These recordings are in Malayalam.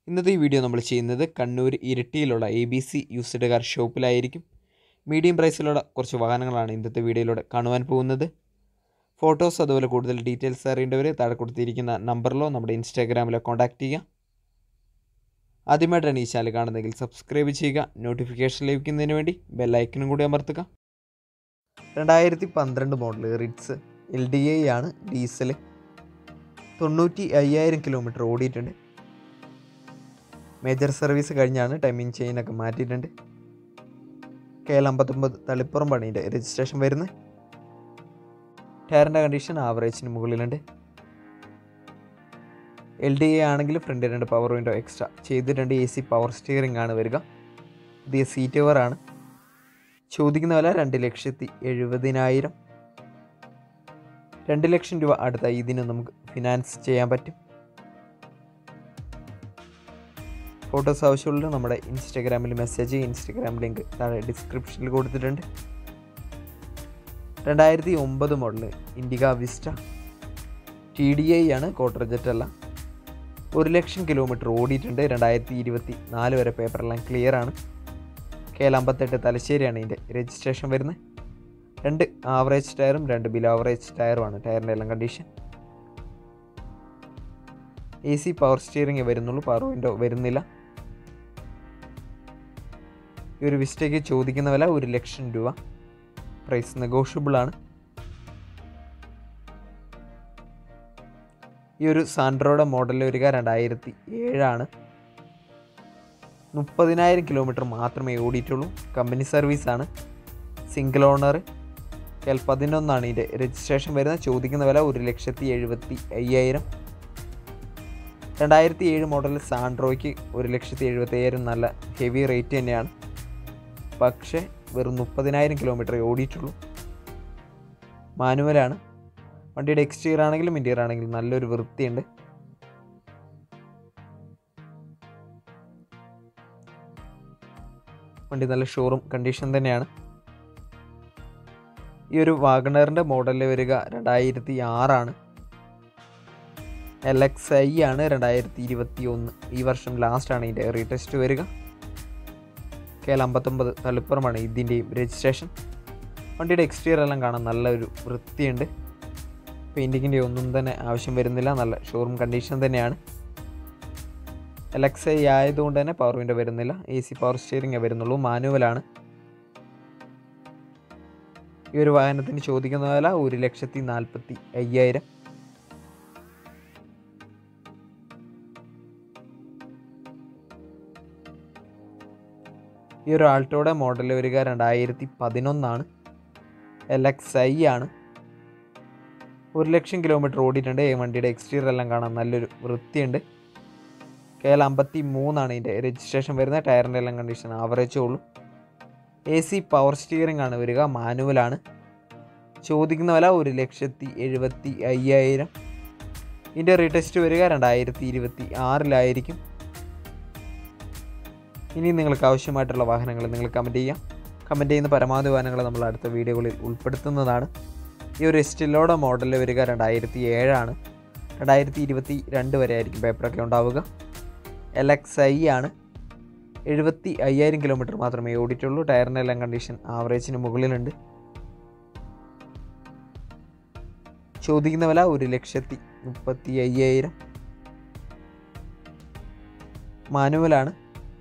ഇന്നത്തെ ഈ വീഡിയോ നമ്മൾ ചെയ്യുന്നത് കണ്ണൂർ ഇരിട്ടിയിലുള്ള A B C used car ഷോപ്പിലായിരിക്കും മീഡിയം പ്രൈസിലുള്ള കുറച്ച് വാഹനങ്ങളാണ് ഇന്നത്തെ വീഡിയോയിലൂടെ കാണുവാൻ പോകുന്നത് ഫോട്ടോസ് അതുപോലെ കൂടുതൽ ഡീറ്റെയിൽസ് അറിയേണ്ടവർ താഴെ കൊടുത്തിരിക്കുന്ന നമ്പറിലോ നമ്മുടെ ഇൻസ്റ്റാഗ്രാമിലോ കോൺടാക്റ്റ് ചെയ്യുക ആദ്യമായിട്ടാണ് ഈ ചാനൽ കാണുന്നതെങ്കിൽ സബ്സ്ക്രൈബ് ചെയ്യുക നോട്ടിഫിക്കേഷൻ ലഭിക്കുന്നതിന് വേണ്ടി ബെല്ലൈക്കനും കൂടി അമർത്തുക രണ്ടായിരത്തി പന്ത്രണ്ട് model Ritz L D I ആണ് ഡീസൽ തൊണ്ണൂറ്റി അയ്യായിരം കിലോമീറ്റർ ഓടിയിട്ടുണ്ട് മേജർ സർവീസ് കഴിഞ്ഞാണ് ടൈമിംഗ് ചെയിനൊക്കെ മാറ്റിയിട്ടുണ്ട് കെ എൽ അമ്പത്തൊമ്പത് തളിപ്പുറം പണീൻ്റെ രജിസ്ട്രേഷൻ വരുന്നത് ടയറിൻ്റെ കണ്ടീഷൻ ആവറേജിന് മുകളിലുണ്ട് എൽ ഡി എ ആണെങ്കിൽ ഫ്രണ്ട് രണ്ട് പവർ വിൻഡോ എക്സ്ട്രാ ചെയ്തിട്ടുണ്ട് എ സി പവർ സ്റ്റിയറിംഗ് ആണ് വരിക പുതിയ സീറ്റ് കവറാണ് ചോദിക്കുന്ന വില രണ്ട് ലക്ഷത്തി എഴുപതിനായിരം രണ്ട് ലക്ഷം രൂപ അടുത്ത ഇതിന് നമുക്ക് ഫിനാൻസ് ചെയ്യാൻ പറ്റും ഫോട്ടോസ് ആവശ്യമുള്ള നമ്മുടെ ഇൻസ്റ്റാഗ്രാമിൽ മെസ്സേജ് ഇൻസ്റ്റാഗ്രാം ലിങ്ക് താഴെ ഡിസ്ക്രിപ്ഷനിൽ കൊടുത്തിട്ടുണ്ട് രണ്ടായിരത്തി ഒമ്പത് model Indica Vista T D I ആണ് കോട്ടർ ജെറ്റ് അല്ല ഒരു ലക്ഷം കിലോമീറ്റർ ഓടിയിട്ടുണ്ട് രണ്ടായിരത്തി ഇരുപത്തി നാല് വരെ പേപ്പറെല്ലാം ക്ലിയർ ആണ് കെ എൽ അമ്പത്തെട്ട് തലശ്ശേരിയാണ് ഇതിൻ്റെ രജിസ്ട്രേഷൻ വരുന്നത് രണ്ട് ആവറേജ് ടയറും രണ്ട് ബിലോ ആവറേജ് ടയറുമാണ് ടയറിൻ്റെ എല്ലാം condition A C power steering വരുന്നുള്ളൂ പവർ വിൻഡോ വരുന്നില്ല ഈ ഒരു വിസ്റ്റയ്ക്ക് ചോദിക്കുന്ന വില ഒരു ലക്ഷം രൂപ പ്രൈസ് നെഗോഷ്യബിൾ ആണ് ഈ ഒരു സാൻഡ്രോയുടെ മോഡൽ വരിക രണ്ടായിരത്തി ഏഴാണ് മുപ്പതിനായിരം കിലോമീറ്റർ മാത്രമേ ഓടിയിട്ടുള്ളൂ കമ്പനി സർവീസാണ് സിംഗിൾ ഓണർ എൽ പതിനൊന്നാണ് ഇതിൻ്റെ രജിസ്ട്രേഷൻ വരുന്നത് ചോദിക്കുന്ന വില ഒരു ലക്ഷത്തി എഴുപത്തി അയ്യായിരം രണ്ടായിരത്തി ഏഴ് മോഡൽ സാൻഡ്രോയ്ക്ക് ഒരു ലക്ഷത്തി എഴുപത്തി അയ്യായിരം നല്ല ഹെവി റേറ്റ് തന്നെയാണ് പക്ഷേ വെറും മുപ്പതിനായിരം കിലോമീറ്റർ ഓടിയിട്ടുള്ളൂ മാനുവലാണ് വണ്ടിയുടെ എക്സ്റ്റീരിയർ ആണെങ്കിലും ഇൻറ്റീരിയർ ആണെങ്കിലും നല്ലൊരു വൃത്തിയുണ്ട് വണ്ടി നല്ല ഷോറൂം കണ്ടീഷൻ തന്നെയാണ് ഈ ഒരു വാഗണറിൻ്റെ മോഡലിൽ വരിക രണ്ടായിരത്തി ആറാണ് എൽ എക്സ് ഐ ആണ് രണ്ടായിരത്തി ഇരുപത്തി ഒന്ന് ഈ വർഷം ലാസ്റ്റാണ് ഇതിൻ്റെ റീടെസ്റ്റ് വരിക കെ എൽ അമ്പത്തൊമ്പത് തളിപ്പുറമാണ് ഇതിൻ്റെയും രജിസ്ട്രേഷൻ വണ്ടിയുടെ എക്സ്റ്റീരിയർ എല്ലാം കാണാൻ നല്ലൊരു വൃത്തിയുണ്ട് പെയിൻറ്റിങ്ങിൻ്റെ ഒന്നും തന്നെ ആവശ്യം വരുന്നില്ല നല്ല ഷോറൂം കണ്ടീഷൻ തന്നെയാണ് എൽ എക്സ് ഐ ആയതുകൊണ്ട് തന്നെ പവർ വിൻഡോ വരുന്നില്ല എ സി പവർ സ്റ്റിയറിംഗ് വരുന്നുള്ളൂ മാനുവലാണ് ഈ ഒരു വാഹനത്തിന് ചോദിക്കുന്ന വില ഒരു ലക്ഷത്തി നാൽപ്പത്തി അയ്യായിരം ഈ ഒരു ആൾട്ടോയുടെ മോഡൽ വരിക രണ്ടായിരത്തി പതിനൊന്നാണ് എൽ എക്സ് ഐ ആണ് ഒരു ലക്ഷം കിലോമീറ്റർ ഓടിയിട്ടുണ്ട് ഈ വണ്ടിയുടെ എക്സ്റ്റീരിയർ എല്ലാം കാണാൻ നല്ലൊരു വൃത്തിയുണ്ട് കെ എൽ അമ്പത്തി മൂന്നാണ് ഇതിൻ്റെ രജിസ്ട്രേഷൻ വരുന്നത് ടയറിൻ്റെ എല്ലാം കണ്ടീഷൻ ആവറേജേ ഉള്ളൂ എ സി പവർ സ്റ്റിയറിംഗ് ആണ് വരിക മാനുവലാണ് ചോദിക്കുന്ന വില ഒരു ലക്ഷത്തി എഴുപത്തി അയ്യായിരം ഇതിൻ്റെ റീടെസ്റ്റ് വരിക രണ്ടായിരത്തി ഇരുപത്തി ആറിലായിരിക്കും ഇനി നിങ്ങൾക്ക് ആവശ്യമായിട്ടുള്ള വാഹനങ്ങൾ നിങ്ങൾ കമൻറ്റ് ചെയ്യാം കമൻറ്റ് ചെയ്യുന്ന പരമാവധി വാഹനങ്ങൾ നമ്മൾ അടുത്ത വീഡിയോകളിൽ ഉൾപ്പെടുത്തുന്നതാണ് ഈ ഒരു എസ്റ്റിലോടെ മോഡൽ വരിക രണ്ടായിരത്തി ഏഴാണ് രണ്ടായിരത്തി ഇരുപത്തി രണ്ട് വരെ ആയിരിക്കും പേപ്പറൊക്കെ ഉണ്ടാവുക എൽ എക്സ് ഐ ആണ് എഴുപത്തി അയ്യായിരം കിലോമീറ്റർ മാത്രമേ ഓടിയിട്ടുള്ളൂ ടയറിൻ്റെ എല്ലാം കണ്ടീഷൻ ആവറേജിന് മുകളിലുണ്ട് ചോദിക്കുന്ന വില ഒരു ലക്ഷത്തി മുപ്പത്തി അയ്യായിരം മാനുവലാണ്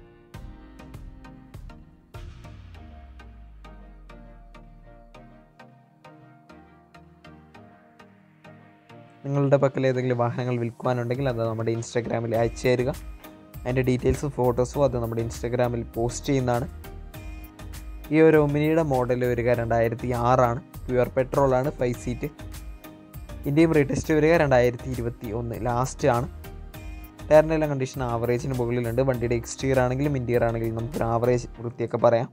നിങ്ങളുടെ പക്കൽ ഏതെങ്കിലും വാഹനങ്ങൾ വിൽക്കുവാനുണ്ടെങ്കിൽ അത് നമ്മുടെ ഇൻസ്റ്റാഗ്രാമിൽ അയച്ചു തരിക അതിൻ്റെ ഡീറ്റെയിൽസും ഫോട്ടോസും അത് നമ്മുടെ ഇൻസ്റ്റാഗ്രാമിൽ പോസ്റ്റ് ചെയ്യുന്നതാണ് ഈ ഒരു ഒമിനിയുടെ മോഡൽ വരിക രണ്ടായിരത്തി ആറാണ് പ്യുവർ പെട്രോളാണ് ഫൈവ് സീറ്റ് ഇന്ത്യയും റീടെസ്റ്റ് വരിക രണ്ടായിരത്തി ഇരുപത്തി ഒന്ന് ലാസ്റ്റ് ആണ് ടയറിൻ്റെ എല്ലാം കണ്ടീഷൻ ആവറേജിന് മുകളിലുണ്ട് വണ്ടിയുടെ എക്സ്റ്റീരിയർ ആണെങ്കിലും ഇൻറ്റീരിയർ ആണെങ്കിലും നമുക്കൊരു ആവറേജ് വൃത്തിയൊക്കെ പറയാം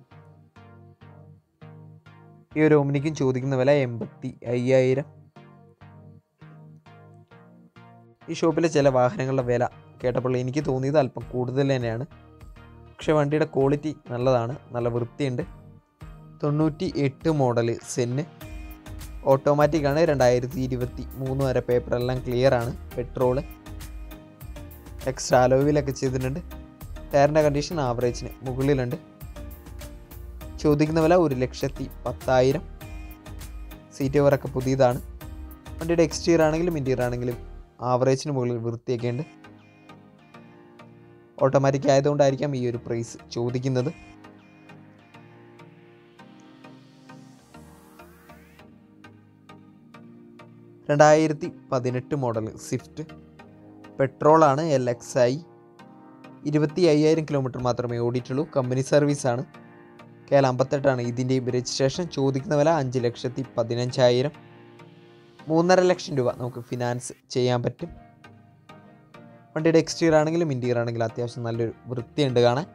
ഈ ഒരു ഒമിനിക്കും ചോദിക്കുന്ന വില എൺപത്തി അയ്യായിരം ഈ ഷോപ്പിലെ ചില വാഹനങ്ങളുടെ വില കേട്ടപ്പോൾ എനിക്ക് തോന്നിയത് അല്പം കൂടുതൽ തന്നെയാണ് പക്ഷേ വണ്ടിയുടെ ക്വാളിറ്റി നല്ലതാണ് നല്ല വൃത്തിയുണ്ട് തൊണ്ണൂറ്റി എട്ട് മോഡൽ സെന്ന് ഓട്ടോമാറ്റിക് ആണ് രണ്ടായിരത്തി ഇരുപത്തി മൂന്ന് വരെ പേപ്പറെല്ലാം ക്ലിയർ ആണ് പെട്രോള് എക്സ്ട്രാ അലോവിലൊക്കെ ചെയ്തിട്ടുണ്ട് ടയറിൻ്റെ കണ്ടീഷൻ ആവറേജിന് മുകളിലുണ്ട് ചോദിക്കുന്ന വില ഒരു ലക്ഷത്തി പത്തായിരം സീറ്റ് കവറൊക്കെ പുതിയതാണ് വണ്ടിയുടെ എക്സ്റ്റീരിയർ ആണെങ്കിലും ഇൻറ്റീരിയർ ആണെങ്കിലും ആവറേജിന് മുകളിൽ വൃത്തിയൊക്കെ ഉണ്ട് ഓട്ടോമാറ്റിക് ആയതുകൊണ്ടായിരിക്കാം ഈ ഒരു പ്രൈസ് ചോദിക്കുന്നത് രണ്ടായിരത്തി പതിനെട്ട് മോഡൽ സ്വിഫ്റ്റ് പെട്രോളാണ് എൽ എക്സ് ഐ ഇരുപത്തി അയ്യായിരം കിലോമീറ്റർ മാത്രമേ ഓടിയിട്ടുള്ളൂ കമ്പനി സർവീസാണ് കെ എൽ അമ്പത്തെട്ടാണ് ഇതിൻ്റെയും രജിസ്ട്രേഷൻ ചോദിക്കുന്ന വില അഞ്ച് ലക്ഷത്തി പതിനഞ്ചായിരം മൂന്നര ലക്ഷം രൂപ നമുക്ക് ഫിനാൻസ് ചെയ്യാൻ പറ്റും വണ്ടിയുടെ എക്സ്റ്റീരിയർ ആണെങ്കിലും ഇൻറ്റീരിയർ ആണെങ്കിലും അത്യാവശ്യം നല്ലൊരു വൃത്തിയുണ്ട് കാണാൻ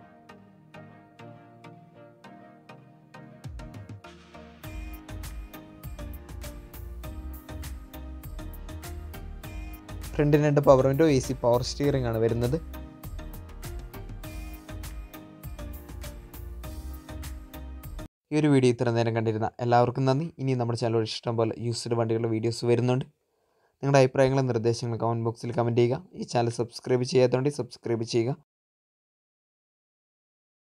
ഫ്രണ്ടിന് രണ്ട് power window A C power steering ആണ് വരുന്നത് ഈ ഒരു വീഡിയോ ഇത്ര നേരം കണ്ടിരുന്ന എല്ലാവർക്കും നന്ദി ഇനി നമ്മുടെ ചാനലോട് ഇഷ്ടം പോലെ യൂസ്ഡ് വണ്ടികളുടെ വീഡിയോസ് വരുന്നുണ്ട് നിങ്ങളുടെ അഭിപ്രായങ്ങളും നിർദ്ദേശങ്ങളും കമൻറ്റ് ബോക്സിൽ കമൻറ്റ് ചെയ്യുക ഈ ചാനൽ സബ്സ്ക്രൈബ് ചെയ്യാത്തതുകൊണ്ട് സബ്സ്ക്രൈബ് ചെയ്യുക